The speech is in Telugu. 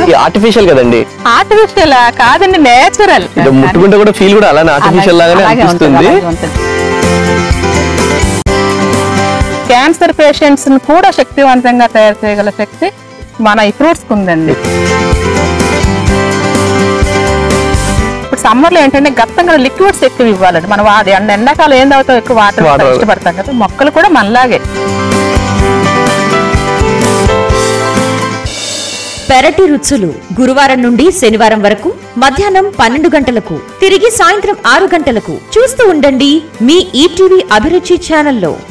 ఈ ఆర్టిఫిషియల్ కదండి ఆర్టిఫిషియల్ కాదండి నేచురల్ ఇది ముట్టుకుంటే కూడా ఫీల్ కూడా అలానే ఆర్టిఫిషియల్ లాగానే అనిపిస్తుంది క్యాన్సర్ పేషెంట్స్ ని కూడా శక్తివంతంగా తయారు చేయగల శక్తి మన ఈ ఫ్రూట్స్ ఉందండి ఇప్పుడు సమ్మర్ లో ఏంటంటే గతంగా లిక్విడ్స్ ఎక్కువ ఇవ్వాలండి మనం అది ఎండ- ఎండాకాలం ఏం తాగుతాం ఎక్కువ వాటర్ Water. ఇష్టపడతాం కదా మొక్కలు కూడా మనలాగే పెరటి రుచులు గురువారం నుండి శనివారం వరకు మధ్యాహ్నం పన్నెండు గంటలకు తిరిగి సాయంత్రం ఆరు గంటలకు చూస్తూ ఉండండి మీ ఈటీవీ అభిరుచి ఛానల్లో